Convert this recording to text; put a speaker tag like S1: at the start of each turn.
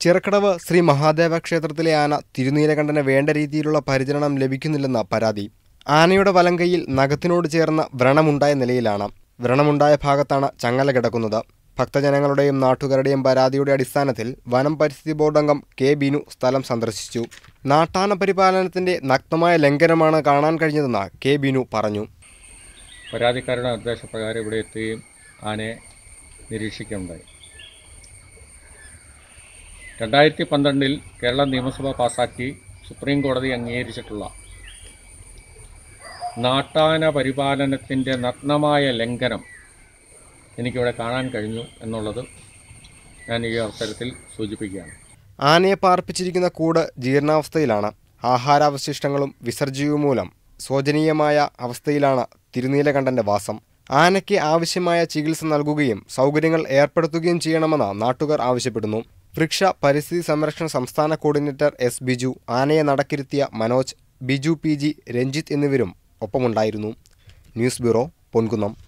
S1: ചിറക്കടവ് ശ്രീ മഹാദേവ ക്ഷേത്രത്തിലെ ആന തിരുനീലകണ്ഠന് വേണ്ട രീതിയിലുള്ള പരിചരണം ലഭിക്കുന്നില്ലെന്ന പരാതി ആനയുടെ വലങ്കയിൽ നഖത്തിനോട് ചേർന്ന വ്രണമുണ്ടായ നിലയിലാണ് വ്രണമുണ്ടായ ഭാഗത്താണ് ചങ്ങല കിടക്കുന്നത് ഭക്തജനങ്ങളുടെയും നാട്ടുകാരുടെയും പരാതിയുടെ അടിസ്ഥാനത്തിൽ വനം പരിസ്ഥിതി ബോർഡ് അംഗം കെ ബിനു സ്ഥലം സന്ദർശിച്ചു നാട്ടാന പരിപാലനത്തിന്റെ നഗ്നമായ ലംഘനമാണ് കാണാൻ കഴിഞ്ഞതെന്ന് കെ ബിനു പറഞ്ഞു
S2: പരാതിക്കാരുടെ നിർദ്ദേശപ്രകാരം ഇവിടെ എത്തുകയും ആനയെ നിരീക്ഷിക്കുകയുണ്ടായി രണ്ടായിരത്തി പന്ത്രണ്ടിൽ കേരള നിയമസഭ പാസാക്കി സുപ്രീം കോടതി അംഗീകരിച്ചിട്ടുള്ള നാട്ടാന പരിപാലനത്തിൻ്റെ നഗ്നമായ ലംഘനം എനിക്കിവിടെ കാണാൻ കഴിഞ്ഞു എന്നുള്ളത് ഞാൻ ഈ അവസരത്തിൽ സൂചിപ്പിക്കുകയാണ്
S1: ആനയെ പാർപ്പിച്ചിരിക്കുന്ന കൂട് ജീർണാവസ്ഥയിലാണ് ആഹാരാവശിഷ്ടങ്ങളും വിസർജ്യവും മൂലം ശോചനീയമായ അവസ്ഥയിലാണ് തിരുനീലകണ്ഠന്റെ വാസം ആനയ്ക്ക് ആവശ്യമായ ചികിത്സ നൽകുകയും സൗകര്യങ്ങൾ ഏർപ്പെടുത്തുകയും ചെയ്യണമെന്ന് നാട്ടുകാർ ആവശ്യപ്പെടുന്നു വൃക്ഷ പരിസ്ഥിതി സംരക്ഷണ സംസ്ഥാന കോർഡിനേറ്റർ എസ് ബിജു ആനയെ നടക്കിരുത്തിയ മനോജ് ബിജു പി ജി രഞ്ജിത്ത് എന്നിവരും ഒപ്പമുണ്ടായിരുന്നു ന്യൂസ് ബ്യൂറോ പൊൻകുന്നം